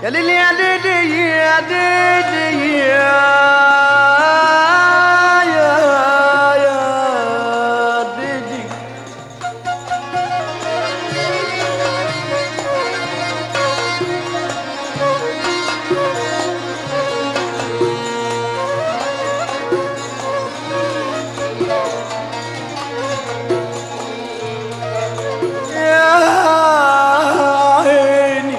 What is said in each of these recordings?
يا ليلي يا ليلي يا ليلي يا يا يا ليلي يا عيني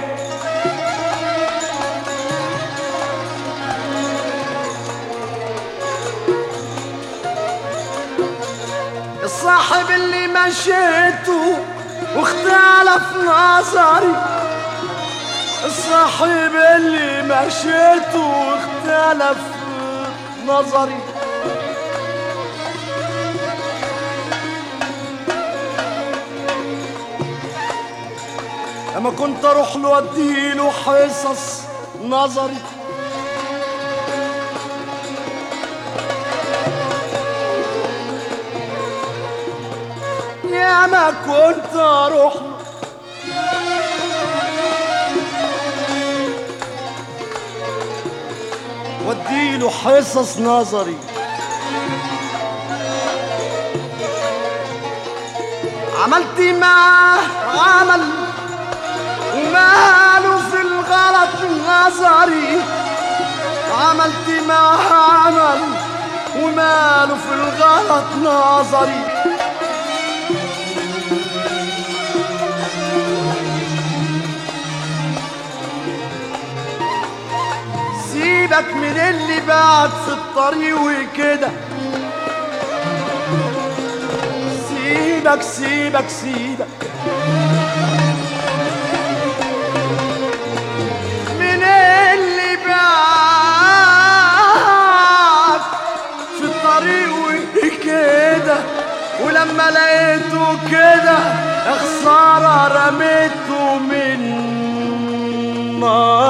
الصاحب اللي مشيته واختلف نظري الصاحب اللي مشيته واختلف نظري لما كنت اروح له اديله حصص نظري يا ما كنت اروح له واديله حصص نظري عملت معاه عمل وماله في الغلط نظري عملت معاه عمل وماله في الغلط نظري سيبك من اللي بعد في الطريق وكده سيبك سيبك سيبك من اللي بعد في الطريق وكده ولما لقيته كده خسارة رميته من نار